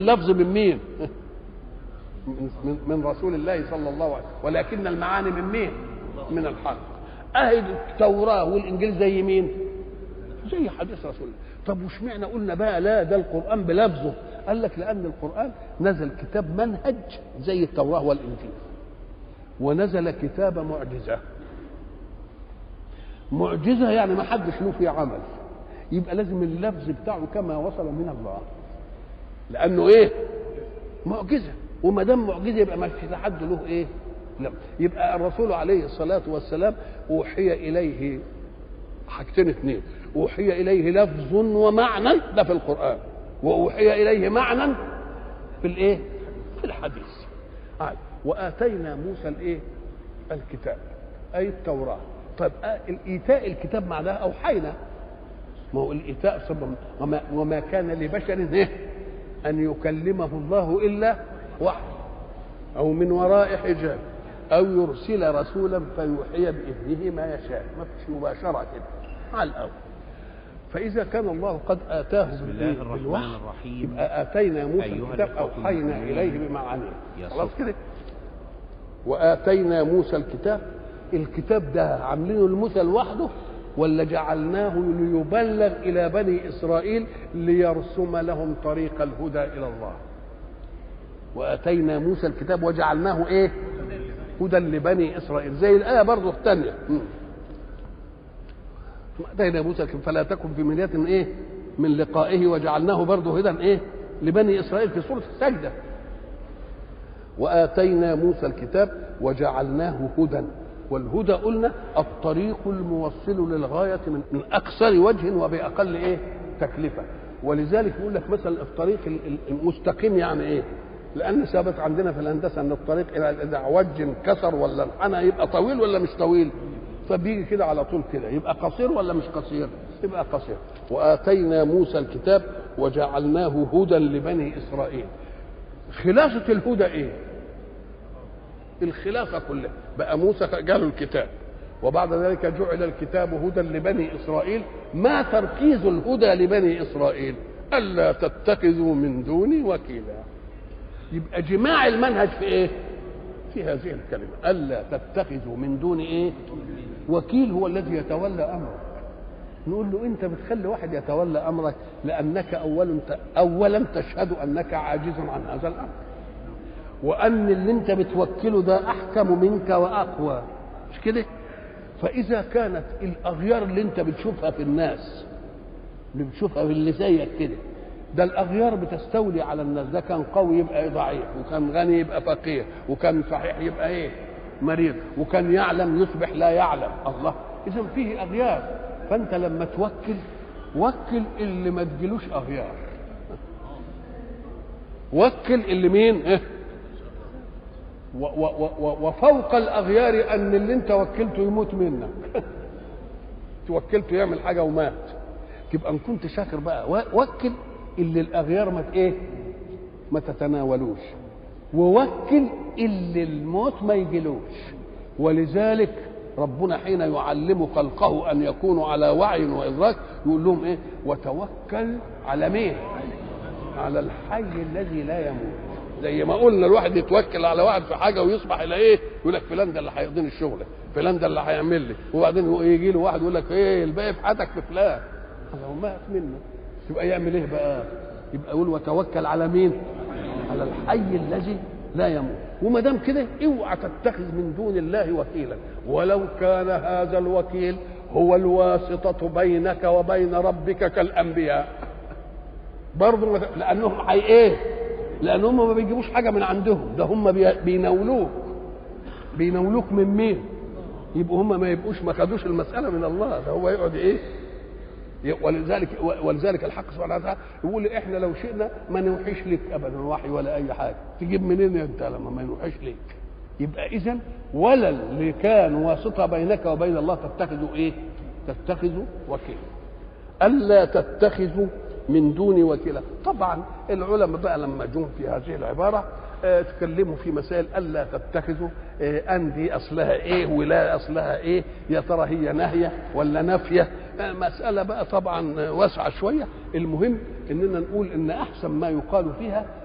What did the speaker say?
اللفظ من مين من, من, من رسول الله صلى الله عليه وسلم ولكن المعاني من مين من الحق اهي التوراه والانجيل زي مين زي حديث رسول الله طب واشمعنى قلنا بقى لا ده القران بلفظه قال لك لان القران نزل كتاب منهج زي التوراه والانجيل ونزل كتاب معجزه معجزه يعني ما حدش له فيه عمل يبقى لازم اللفظ بتاعه كما وصل من الله لانه ايه معجزه وما دام معجزه يبقى ما فيش حد له ايه لا يبقى الرسول عليه الصلاه والسلام اوحي اليه حاجتين اثنين اوحي اليه لفظ ومعنى ده في القران واوحي اليه معنى في الايه في الحديث آه. واتينا موسى الايه الكتاب اي التوراه طيب آه الايتاء الكتاب معناها اوحينا ما هو الايتاء سبب وما, وما كان لبشر إيه؟ ان يكلمه الله الا وحي او من وراء حجاب او يرسل رسولا فيوحي باذنه ما يشاء ما فيش مباشره كده على الاول فاذا كان الله قد اتاه بسم الله الرحمن الرحيم يبقى اتينا موسى أيها الكتاب الإخوة اوحينا المؤمنون. اليه بمعانيه يا خلاص صف. كده واتينا موسى الكتاب الكتاب ده عاملينه لموسى لوحده ولا جعلناه ليبلغ الى بني اسرائيل ليرسم لهم طريق الهدى الى الله واتينا موسى الكتاب وجعلناه ايه هدى لبني اسرائيل زي الايه برضه الثانيه اتينا موسى الكتاب فلا تكن في مريه ايه من لقائه وجعلناه برضه هدى ايه لبني اسرائيل في سوره السجده واتينا موسى الكتاب وجعلناه هدى والهدى قلنا الطريق الموصل للغايه من من اقصر وجه وباقل ايه تكلفه ولذلك يقول لك مثلا الطريق ال- ال- المستقيم يعني ايه لان ثابت عندنا في الهندسه ان الطريق الى اذا عوج انكسر ولا انحنى يبقى طويل ولا مش طويل فبيجي كده على طول كده يبقى قصير ولا مش قصير يبقى قصير واتينا موسى الكتاب وجعلناه هدى لبني اسرائيل خلاصه الهدى ايه الخلافه كلها بقى موسى جاله الكتاب وبعد ذلك جعل الكتاب هدى لبني اسرائيل ما تركيز الهدى لبني اسرائيل الا تتخذوا من دوني وكيلا يبقى جماع المنهج في ايه في هذه الكلمه الا تتخذوا من دون ايه وكيل هو الذي يتولى امرك نقول له انت بتخلي واحد يتولى امرك لانك اولا اولا تشهد انك عاجز عن هذا الامر وان اللي انت بتوكله ده احكم منك واقوى مش كده فاذا كانت الاغيار اللي انت بتشوفها في الناس اللي بتشوفها في اللي زيك كده ده الاغيار بتستولي على الناس ده كان قوي يبقى ضعيف وكان غني يبقى فقير وكان صحيح يبقى ايه مريض وكان يعلم يصبح لا يعلم الله اذا فيه اغيار فانت لما توكل وكل اللي ما تجيلوش اغيار وكل اللي مين إيه؟ و- و- و- وفوق الاغيار ان اللي انت وكلته يموت منك توكلته يعمل حاجه ومات تبقى ان كنت شاكر بقى و- وكل اللي الاغيار ما ت- ايه ما تتناولوش ووكل اللي الموت ما يجيلوش ولذلك ربنا حين يعلم خلقه ان يكونوا على وعي وادراك يقول لهم ايه وتوكل على مين على الحي الذي لا يموت زي ما قلنا الواحد يتوكل على واحد في حاجه ويصبح الى ايه يقول لك فلان ده اللي هيقضيني الشغل فلان ده اللي هيعمل لي وبعدين يجي له واحد يقول لك ايه الباقي في حياتك في فلان لو مات منه يبقى يعمل ايه بقى يبقى يقول وتوكل على مين على الحي الذي لا يموت وما دام كده اوعى تتخذ من دون الله وكيلا ولو كان هذا الوكيل هو الواسطة بينك وبين ربك كالأنبياء برضه ما ت- لأنهم حي إيه؟ لأنهم ما بيجيبوش حاجة من عندهم ده هم بي- بيناولوك بيناولوك من مين؟ يبقوا هم ما يبقوش ما خدوش المسألة من الله ده هو يقعد إيه؟ ولذلك ولذلك الحق سبحانه وتعالى يقول احنا لو شئنا ما نوحيش لك ابدا وحي ولا اي حاجه تجيب منين انت لما ما نوحيش لك يبقى اذا ولا اللي كان واسطه بينك وبين الله تتخذوا ايه تتخذوا وكيلا الا تتخذوا من دون وكيلا طبعا العلماء بقى لما جم في هذه العباره آه، تكلموا في مسائل الا تتخذوا آه، اندي اصلها ايه ولا اصلها ايه يا ترى هي ناهيه ولا نافيه آه، مساله بقى طبعا آه، واسعه شويه المهم اننا نقول ان احسن ما يقال فيها